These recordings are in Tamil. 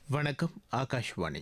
வணக்கம் ஆகாஷ்வாணி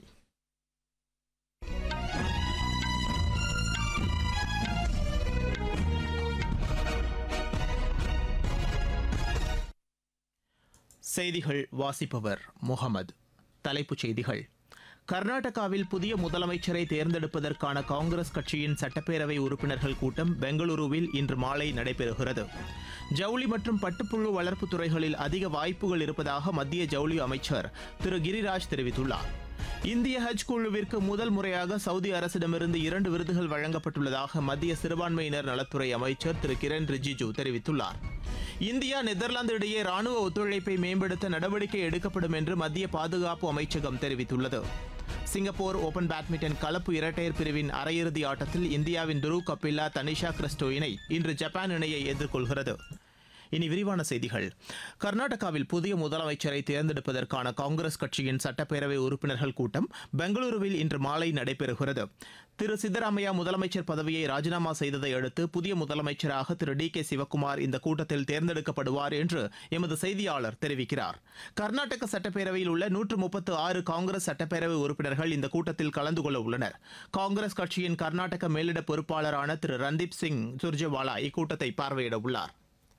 செய்திகள் வாசிப்பவர் முகமது தலைப்புச் செய்திகள் கர்நாடகாவில் புதிய முதலமைச்சரை தேர்ந்தெடுப்பதற்கான காங்கிரஸ் கட்சியின் சட்டப்பேரவை உறுப்பினர்கள் கூட்டம் பெங்களூருவில் இன்று மாலை நடைபெறுகிறது ஜவுளி மற்றும் பட்டுப்புழு வளர்ப்பு துறைகளில் அதிக வாய்ப்புகள் இருப்பதாக மத்திய ஜவுளி அமைச்சர் திரு கிரிராஜ் தெரிவித்துள்ளார் இந்திய ஹஜ் குழுவிற்கு முதல் முறையாக சவுதி அரசிடமிருந்து இரண்டு விருதுகள் வழங்கப்பட்டுள்ளதாக மத்திய சிறுபான்மையினர் நலத்துறை அமைச்சர் திரு கிரண் ரிஜிஜு தெரிவித்துள்ளார் இந்தியா நெதர்லாந்து இடையே ராணுவ ஒத்துழைப்பை மேம்படுத்த நடவடிக்கை எடுக்கப்படும் என்று மத்திய பாதுகாப்பு அமைச்சகம் தெரிவித்துள்ளது சிங்கப்பூர் ஓபன் பேட்மிண்டன் கலப்பு இரட்டையர் பிரிவின் அரையிறுதி ஆட்டத்தில் இந்தியாவின் துரு கபில்லா தனிஷா கிறிஸ்டோ இணை இன்று ஜப்பான் இணையை எதிர்கொள்கிறது இனி விரிவான செய்திகள் கர்நாடகாவில் புதிய முதலமைச்சரை தேர்ந்தெடுப்பதற்கான காங்கிரஸ் கட்சியின் சட்டப்பேரவை உறுப்பினர்கள் கூட்டம் பெங்களூருவில் இன்று மாலை நடைபெறுகிறது திரு சித்தராமையா முதலமைச்சர் பதவியை ராஜினாமா செய்ததை அடுத்து புதிய முதலமைச்சராக திரு டி கே சிவக்குமார் இந்த கூட்டத்தில் தேர்ந்தெடுக்கப்படுவார் என்று எமது செய்தியாளர் தெரிவிக்கிறார் கர்நாடக சட்டப்பேரவையில் உள்ள நூற்று முப்பத்து ஆறு காங்கிரஸ் சட்டப்பேரவை உறுப்பினர்கள் இந்த கூட்டத்தில் கலந்து கொள்ள உள்ளனர் காங்கிரஸ் கட்சியின் கர்நாடக மேலிட பொறுப்பாளரான திரு ரந்தீப் சிங் சுர்ஜேவாலா இக்கூட்டத்தை பார்வையிட உள்ளார்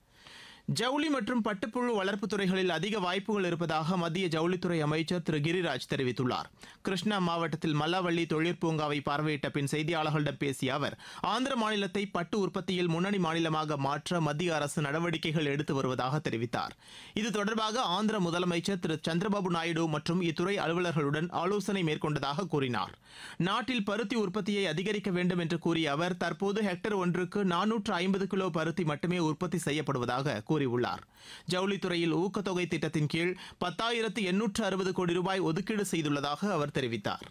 ஜவுளி மற்றும் பட்டுப்புழு வளர்ப்புத் துறைகளில் அதிக வாய்ப்புகள் இருப்பதாக மத்திய ஜவுளித்துறை அமைச்சர் திரு கிரிராஜ் தெரிவித்துள்ளார் கிருஷ்ணா மாவட்டத்தில் மல்லாவள்ளி தொழிற்பூங்காவை பார்வையிட்ட பின் செய்தியாளர்களிடம் பேசிய அவர் ஆந்திர மாநிலத்தை பட்டு உற்பத்தியில் முன்னணி மாநிலமாக மாற்ற மத்திய அரசு நடவடிக்கைகள் எடுத்து வருவதாக தெரிவித்தார் இது தொடர்பாக ஆந்திர முதலமைச்சர் திரு சந்திரபாபு நாயுடு மற்றும் இத்துறை அலுவலர்களுடன் ஆலோசனை மேற்கொண்டதாக கூறினார் நாட்டில் பருத்தி உற்பத்தியை அதிகரிக்க வேண்டும் என்று கூறிய அவர் தற்போது ஹெக்டேர் ஒன்றுக்கு நானூற்று ஐம்பது கிலோ பருத்தி மட்டுமே உற்பத்தி செய்யப்படுவதாக கூறியுள்ளார் ஜவுளித்துறையில் ஊக்கத்தொகை திட்டத்தின் கீழ் பத்தாயிரத்து எண்ணூற்று அறுபது கோடி ரூபாய் ஒதுக்கீடு செய்துள்ளதாக அவர் தெரிவித்தார்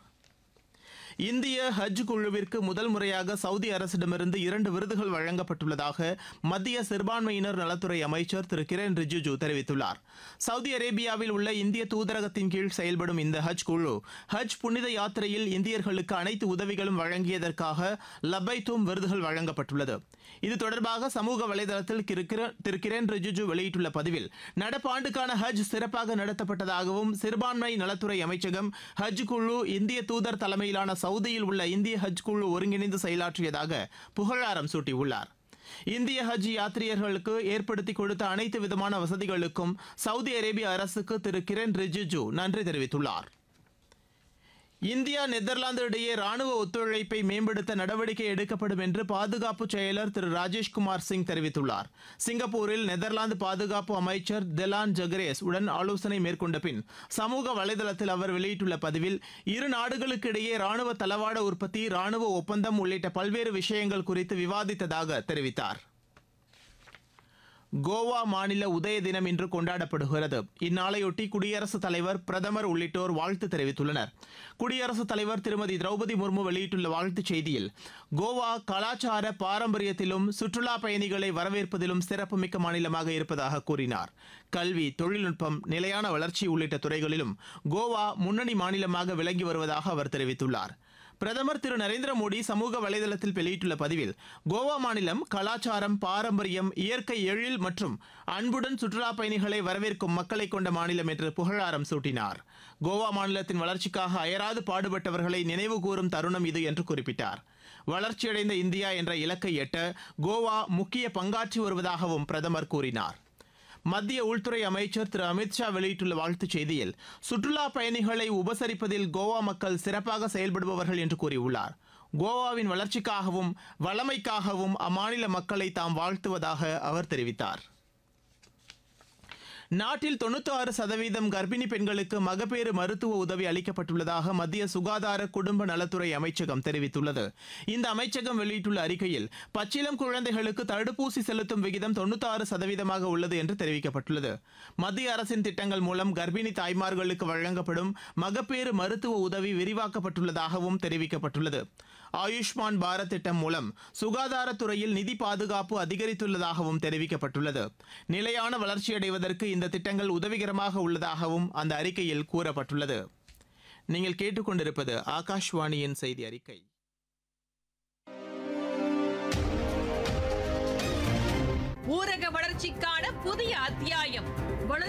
இந்திய ஹஜ் குழுவிற்கு முதல் முறையாக சவுதி அரசிடமிருந்து இரண்டு விருதுகள் வழங்கப்பட்டுள்ளதாக மத்திய சிறுபான்மையினர் நலத்துறை அமைச்சர் திரு கிரண் ரிஜிஜு தெரிவித்துள்ளார் சவுதி அரேபியாவில் உள்ள இந்திய தூதரகத்தின் கீழ் செயல்படும் இந்த ஹஜ் குழு ஹஜ் புனித யாத்திரையில் இந்தியர்களுக்கு அனைத்து உதவிகளும் வழங்கியதற்காக லபைத்தூம் விருதுகள் வழங்கப்பட்டுள்ளது இது தொடர்பாக சமூக வலைதளத்தில் திரு கிரண் ரிஜிஜு வெளியிட்டுள்ள பதிவில் நடப்பாண்டுக்கான ஹஜ் சிறப்பாக நடத்தப்பட்டதாகவும் சிறுபான்மை நலத்துறை அமைச்சகம் ஹஜ் குழு இந்திய தூதர் தலைமையிலான சவுதியில் உள்ள இந்திய ஹஜ் குழு ஒருங்கிணைந்து செயலாற்றியதாக புகழாரம் சூட்டியுள்ளார் இந்திய ஹஜ் யாத்ரீகர்களுக்கு ஏற்படுத்தி கொடுத்த அனைத்து விதமான வசதிகளுக்கும் சவுதி அரேபிய அரசுக்கு திரு கிரண் ரிஜிஜு நன்றி தெரிவித்துள்ளார் இந்தியா நெதர்லாந்து இடையே ராணுவ ஒத்துழைப்பை மேம்படுத்த நடவடிக்கை எடுக்கப்படும் என்று பாதுகாப்பு செயலர் திரு ராஜேஷ்குமார் சிங் தெரிவித்துள்ளார் சிங்கப்பூரில் நெதர்லாந்து பாதுகாப்பு அமைச்சர் தெலான் ஜெகரேஸ் உடன் ஆலோசனை மேற்கொண்ட பின் சமூக வலைதளத்தில் அவர் வெளியிட்டுள்ள பதிவில் இரு நாடுகளுக்கு இடையே ராணுவ தளவாட உற்பத்தி ராணுவ ஒப்பந்தம் உள்ளிட்ட பல்வேறு விஷயங்கள் குறித்து விவாதித்ததாக தெரிவித்தார் கோவா மாநில உதய தினம் இன்று கொண்டாடப்படுகிறது இந்நாளையொட்டி குடியரசுத் தலைவர் பிரதமர் உள்ளிட்டோர் வாழ்த்து தெரிவித்துள்ளனர் குடியரசுத் தலைவர் திருமதி திரௌபதி முர்மு வெளியிட்டுள்ள வாழ்த்துச் செய்தியில் கோவா கலாச்சார பாரம்பரியத்திலும் சுற்றுலா பயணிகளை வரவேற்பதிலும் சிறப்புமிக்க மாநிலமாக இருப்பதாக கூறினார் கல்வி தொழில்நுட்பம் நிலையான வளர்ச்சி உள்ளிட்ட துறைகளிலும் கோவா முன்னணி மாநிலமாக விளங்கி வருவதாக அவர் தெரிவித்துள்ளார் பிரதமர் திரு நரேந்திர மோடி சமூக வலைதளத்தில் வெளியிட்டுள்ள பதிவில் கோவா மாநிலம் கலாச்சாரம் பாரம்பரியம் இயற்கை எழில் மற்றும் அன்புடன் சுற்றுலா பயணிகளை வரவேற்கும் மக்களை கொண்ட மாநிலம் என்று புகழாரம் சூட்டினார் கோவா மாநிலத்தின் வளர்ச்சிக்காக அயராது பாடுபட்டவர்களை நினைவு கூறும் தருணம் இது என்று குறிப்பிட்டார் வளர்ச்சியடைந்த இந்தியா என்ற இலக்கை எட்ட கோவா முக்கிய பங்காற்றி வருவதாகவும் பிரதமர் கூறினார் மத்திய உள்துறை அமைச்சர் திரு அமித்ஷா வெளியிட்டுள்ள வாழ்த்துச் செய்தியில் சுற்றுலா பயணிகளை உபசரிப்பதில் கோவா மக்கள் சிறப்பாக செயல்படுபவர்கள் என்று கூறியுள்ளார் கோவாவின் வளர்ச்சிக்காகவும் வளமைக்காகவும் அம்மாநில மக்களை தாம் வாழ்த்துவதாக அவர் தெரிவித்தார் நாட்டில் தொண்ணூத்தி ஆறு சதவீதம் கர்ப்பிணி பெண்களுக்கு மகப்பேறு மருத்துவ உதவி அளிக்கப்பட்டுள்ளதாக மத்திய சுகாதார குடும்ப நலத்துறை அமைச்சகம் தெரிவித்துள்ளது இந்த அமைச்சகம் வெளியிட்டுள்ள அறிக்கையில் பச்சிலம் குழந்தைகளுக்கு தடுப்பூசி செலுத்தும் விகிதம் தொண்ணூத்தி ஆறு சதவீதமாக உள்ளது என்று தெரிவிக்கப்பட்டுள்ளது மத்திய அரசின் திட்டங்கள் மூலம் கர்ப்பிணி தாய்மார்களுக்கு வழங்கப்படும் மகப்பேறு மருத்துவ உதவி விரிவாக்கப்பட்டுள்ளதாகவும் தெரிவிக்கப்பட்டுள்ளது ஆயுஷ்மான் பாரத் திட்டம் மூலம் சுகாதாரத்துறையில் நிதி பாதுகாப்பு அதிகரித்துள்ளதாகவும் தெரிவிக்கப்பட்டுள்ளது நிலையான வளர்ச்சியடைவதற்கு இந்த திட்டங்கள் உதவிகரமாக உள்ளதாகவும் அந்த அறிக்கையில் கூறப்பட்டுள்ளது நீங்கள் கேட்டுக்கொண்டிருப்பது ஆகாஷ்வாணியின் செய்தி அறிக்கை ஊரக வளர்ச்சிக்கான புதிய அத்தியாயம்